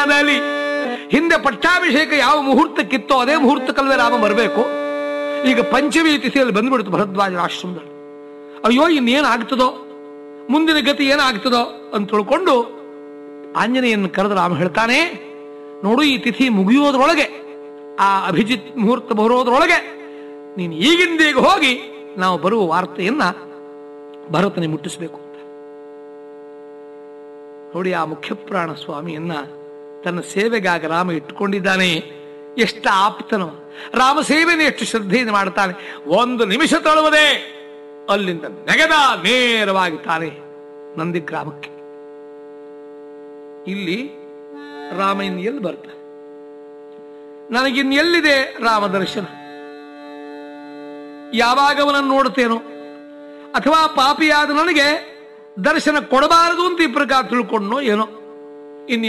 ಕಾಲದಲ್ಲಿ ಹಿಂದೆ ಪಟ್ಟಾಭಿಷೇಕ ಯಾವ ಮುಹೂರ್ತಕ್ಕಿತ್ತೋ ಅದೇ ಮುಹೂರ್ತಕ್ಕಲ್ವೇ ರಾಮ ಬರಬೇಕು ಈಗ ಪಂಚಮಿ ತಿಥಿಯಲ್ಲಿ ಬಂದ್ಬಿಡ್ತು ಭರದ್ವಾಜರ ಆಶ್ರಮದಲ್ಲಿ ಅಯ್ಯೋ ಇನ್ನೇನು ಆಗ್ತದೋ ಮುಂದಿನ ಗತಿ ಏನಾಗ್ತದೋ ಅಂತ ತಿಳ್ಕೊಂಡು ಆಂಜನೇಯನ್ನು ಕರೆದು ರಾಮ ಹೇಳ್ತಾನೆ ನೋಡು ಈ ತಿಥಿ ಮುಗಿಯೋದ್ರೊಳಗೆ ಆ ಅಭಿಜಿತ್ ಮುಹೂರ್ತ ಬರೋದ್ರೊಳಗೆ ನೀನು ಈಗಿಂದೀಗ ಹೋಗಿ ನಾವು ಬರುವ ವಾರ್ತೆಯನ್ನ ಭರತನಿಗೆ ಮುಟ್ಟಿಸಬೇಕು ಅಂತ ನೋಡಿ ಆ ಮುಖ್ಯಪ್ರಾಣ ಸ್ವಾಮಿಯನ್ನ ತನ್ನ ಸೇವೆಗಾಗಿ ರಾಮ ಇಟ್ಟುಕೊಂಡಿದ್ದಾನೆ ಎಷ್ಟು ಆಪ್ತನವ ರಾಮ ಸೇವೆನ ಎಷ್ಟು ಶ್ರದ್ಧೆಯಿಂದ ಮಾಡ್ತಾನೆ ಒಂದು ನಿಮಿಷ ತಳುವುದೇ ಅಲ್ಲಿಂದ ನೆಗೆದ ನೇರವಾಗಿ ತಾನೆ ನಂದಿಗ್ರಾಮಕ್ಕೆ ಇಲ್ಲಿ ರಾಮ ಇನ್ನು ಎಲ್ಲಿ ಬರ್ತಾನೆ ನನಗಿನ್ ಎಲ್ಲಿದೆ ರಾಮ ದರ್ಶನ ಯಾವಾಗ ಅವನನ್ನು ನೋಡ್ತೇನೋ ಅಥವಾ ಪಾಪಿಯಾದ ನನಗೆ ದರ್ಶನ ಕೊಡಬಾರದು ಅಂತ ಈ ಪ್ರಕಾರ ತಿಳ್ಕೊಂಡೋ ಏನೋ